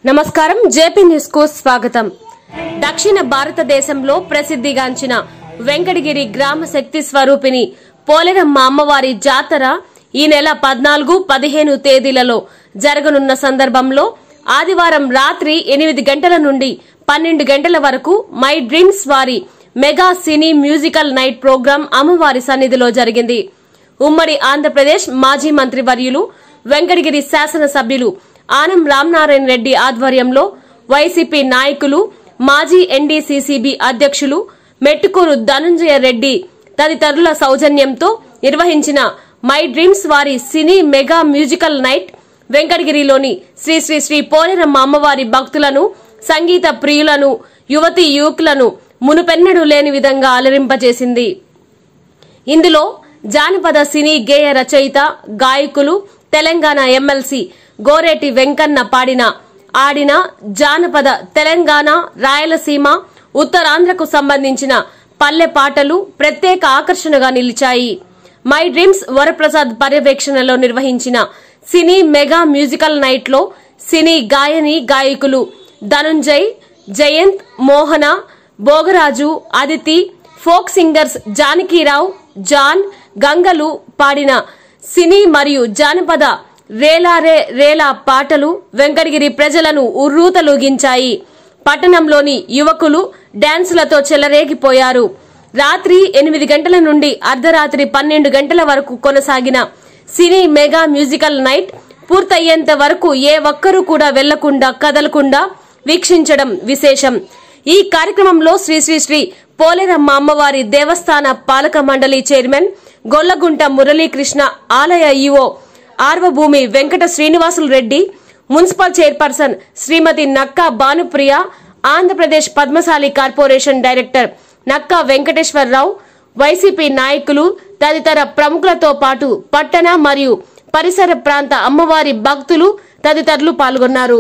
నమస్కారం JP news కు స్వాగతం దక్షిణ భారతదేశంలో ప్రసిద్ధిగాంచిన వెంకటగిరి గ్రామ శక్తి స్వరూపిణి పోలేరమ్మ అమ్మవారి జాతర ఈ నెల పద్నాలుగు పదిహేను తేదీలలో జరగనున్న సందర్భంలో ఆదివారం రాత్రి ఎనిమిది గంటల నుండి పన్నెండు గంటల వరకు మై డ్రీమ్స్ వారి mega cine musical night program అమ్మవారి సన్నిధిలో జరిగింది ఉమ్మడి ఆంధ్రప్రదేశ్ మాజీ మంత్రి వర్యులు వెంకటగిరి శాసనసభ్యులు ఆనం రామనారాయణ రెడ్డి ఆధ్వర్యంలో వైసీపీ నాయకులు మాజీ ఎన్డీసీసీబీ అధ్యక్షులు మెట్టుకూరు ధనుంజయ రెడ్డి తదితరుల సౌజన్యంతో నిర్వహించిన మై డ్రీమ్స్ వారి సినీ మెగా మ్యూజికల్ నైట్ వెంకటగిరిలోని శ్రీ శ్రీ శ్రీ పోలేరమ్మ అమ్మవారి భక్తులను సంగీత ప్రియులను యువతి యువకులను మునుపెన్నడూ లేని విధంగా అలరింపజేసింది ఇందులో జానపద సినీ గేయ రచయిత గాయకులు తెలంగాణ ఎమ్మెల్సీ గోరేటి వెంకన్న పాడిన ఆడిన జానపద తెలంగాణ రాయలసీమ ఉత్తరాంధ్రకు సంబంధించిన పల్లె పాటలు ప్రత్యేక ఆకర్షణగా నిలిచాయి మై డ్రీమ్స్ వరప్రసాద్ పర్యవేక్షణలో నిర్వహించిన సినీ మెగా మ్యూజికల్ నైట్ లో సినీ గాయని గాయకులు ధనుంజయ్ జయంత్ మోహన భోగరాజు అదితి ఫోక్ సింగర్స్ జానకీరావు జాన్ గంగలు పాడిన సినీ మరియు జానపద రేలారే రేలా పాటలు వెంకటగిరి ప్రజలను ఉర్రూతలూగించాయి పట్టణంలోని యువకులు డాన్సులతో చెలరేగిపోయారు రాత్రి ఎనిమిది గంటల నుండి అర్ధరాత్రి పన్నెండు గంటల వరకు కొనసాగిన సినీ మెగా మ్యూజికల్ నైట్ పూర్తయ్యేంత వరకు ఏ ఒక్కరూ కూడా వెళ్లకుండా కదలకుండా వీక్షించడం విశేషం ఈ కార్యక్రమంలో శ్రీ శ్రీ శ్రీ పోలేరమ్మ అమ్మవారి దేవస్థాన పాలక మండలి చైర్మన్ గొల్లగుంట మురళీకృష్ణ ఆలయ ఈవో ఆర్వభూమి Venkata Srinivasulu Reddy municipal chairperson Srimati Nakka Bhanupriya Andhra Pradesh Padmashali corporation director Nakka Venkateswara Rao YCP నాయకులు తదితర ప్రముఖులతో పాటు పట్టణ మరియు పరిసర ప్రాంత అమ్మవారి భక్తులు తదితరులు పాల్గొన్నారు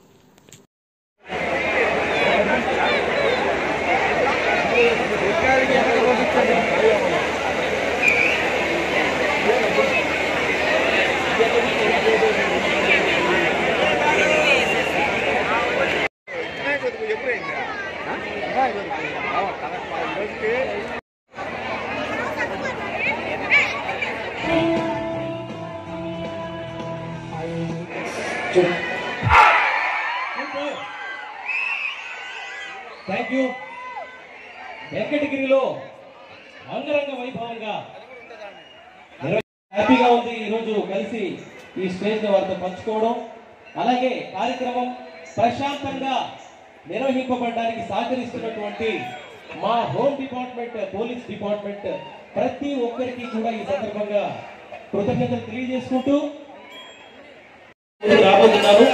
థ్యాంక్ యూ వెంకటగిరిలో అంగరంగ వైభవంగా నిర్వ- హ్యాపీగా ఉంది ఈరోజు కలిసి ఈ స్టేజ్ వారితో పంచుకోవడం అలాగే కార్యక్రమం ప్రశాంతంగా నిర్వహింపబడడానికి సహకరిస్తున్నటువంటి మా హోమ్ డిపార్ట్మెంట్ పోలీస్ డిపార్ట్మెంట్ ప్రతి ఒక్కరికి కూడా ఈ సందర్భంగా కృతజ్ఞతలు తెలియజేసుకుంటూ రాబోతున్నారు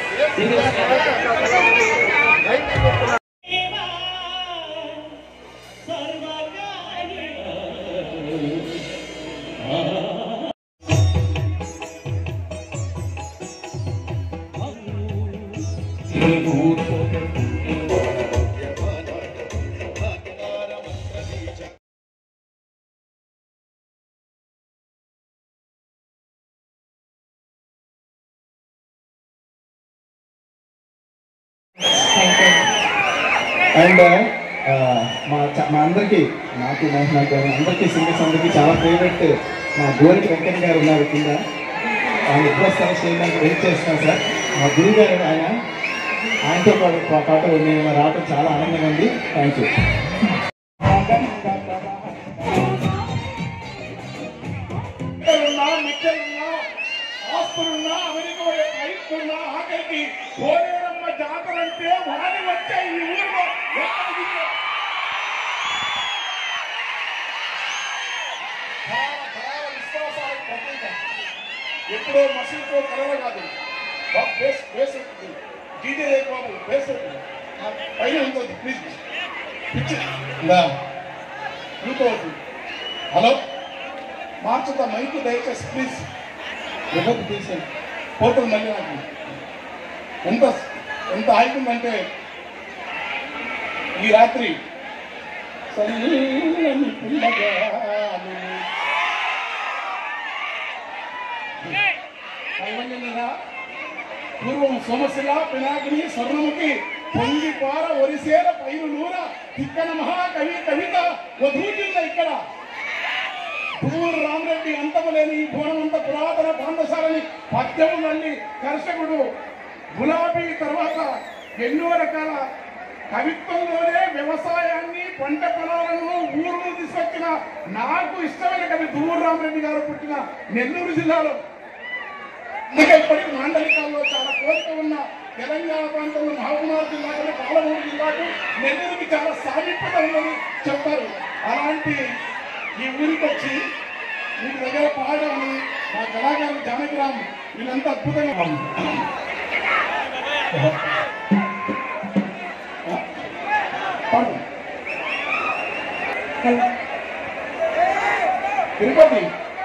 అండ్ మా చ- మా అందరికి నాకు మోహన గారు అందరికీ సింగర్స్ అందరికీ చాలా ఫేవరెట్ మా గోరికి వెంకయ్య గారు ఉన్నారు కింద ఆయన ఎప్పుడు వస్తారో చేయడానికి వెయిట్ చేస్తున్నాను సార్ మా గురువు గారు ఆయన ఆయనతో పాటు పా- పాటు నేను రావడం చాలా ఆనందంగా ఉంది థ్యాంక్ యూ ఉన్నా మిక్కలున్నా ఆస్తులున్నా అమెరికా రైతున్నా ఆఖరికి పోలేరమ్మ జాతర అంటే వాడి వచ్చే ఈ ఊరిలో ఎక్కడికి చాలా చాలా విశ్వాసాలకు ప్రతీక ఎప్పుడో మసీదుతో కలవ కాదు బాబు బేస్ బేస్ ఎక్కుతుంది డీజే రేట్ బాబు బేస్ ఎక్కుతుంది ఆ పైన ఇంకోటి ప్లీజ్ పిచ్చి ఇందా ఇంకోటి హలో మార్చుతా మైకు దయచేసి ప్లీజ్ విభక్తి తీసేయండి ఫోటోలు మళ్ళీ నాకు ఎంత ఎంత ఆగుతుందంటే ఈ రాత్రి సన్నని పిల్లగాలు పైవల్లినరా పూర్వం సోమశిల పినాకిని స్వర్ణముఖి పొంగిపార ఒరిసేల పైరులూర తిక్కన మహాకవి కవిత వధూజిల్ల ఇక్కడ పువ్వురు రామరెడ్డి అంతము లేని ఈ భువనమంత పురాతన పాండశాలని పద్యము నల్లి కర్షకుడు గులాబీ తర్వాత ఎన్నో రకాల కవిత్వంలోనే వ్యవసాయాన్ని పంట పొలాలను ఊరును తీసుకొచ్చిన నాకు ఇష్టమైన కవి దువ్వూరు రామరెడ్డి గారు పుట్టిన నెల్లూరు జిల్లాలో ఇంకా ఇప్పటికి మాండలికాల్లో చాలా కోరిక ఉన్న తెలంగాణ ప్రాంతంలో మహబూబాబాద్ జిల్లాకు పాలమూరు జిల్లాకు నెల్లూరుకి చాలా సామీప్యత ఉందని చెప్తారు అలాంటి ఈ ఊరికి వచ్చి మీకు దగ్గర పాడాలని మా కళాకారులు జానకిరామ్ వీళ్ళంతా అద్భుతంగా పాడు తిరుపతి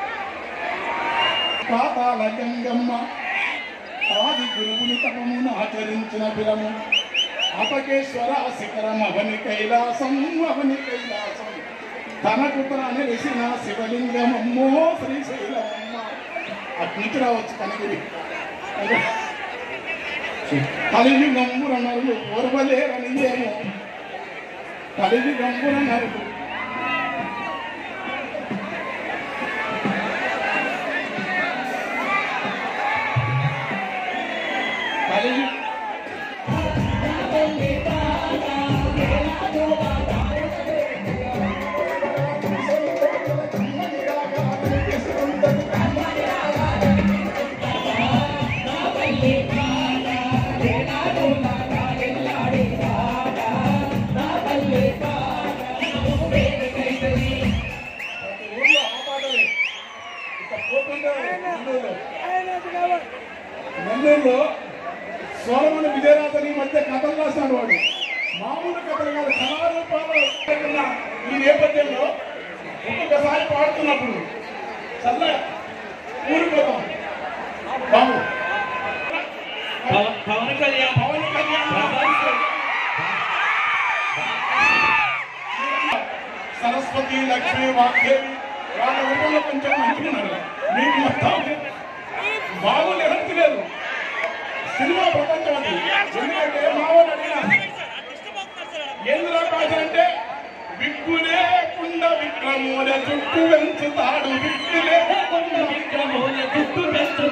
పాతాల గంగమ్మ ఆది గురువుని తపమును ఆచరించిన బిలము అపకేశ్వర శిఖరం అవని కైలాసం అవని కైలాసం తనకు తాను వెసిన శివలింగమమ్మో శ్రీశైలమమ్మ అట్నుంచి రావచ్చు కనగిరి కలిగి గంగుర నరులు ఓర్వలేరని ఏమో కలిగి గంగుర నరులు కలిగి ఊర్లో ఆపాటలే ఇక పోతుంటే నెల్లూరులో నెల్లూరులో సోలమని విజయరాజని ఈ మధ్య కథలు రాశాడు వాడు మామూలు కథలు కాదు కళారూపాలు ఉన్న ఈ నేపథ్యంలో ఒక్కొక్కసారి పాడుతున్నప్పుడు చల్ల ఊరిపోతాం బాబు పవన్ పవన్ కళ్యాణ్ పవన్ కళ్యాణ్ సరస్వతి లక్ష్మి వాగ్దేవి వాళ్ళ రూపంలో కొంచెం మంచుకున్నారు మీకు మొత్తం బాగుంది లేదు సినిమా ప్రపంచం అది ఎందుకంటే మావాడు అడిగిన ఎందులో కాదు అంటే విగ్గు లేకుండా విక్రమూల చుట్టూ పెంచుతాడు విగ్గు లేకుండా విక్రమూల చుట్టూ పెంచుతాడు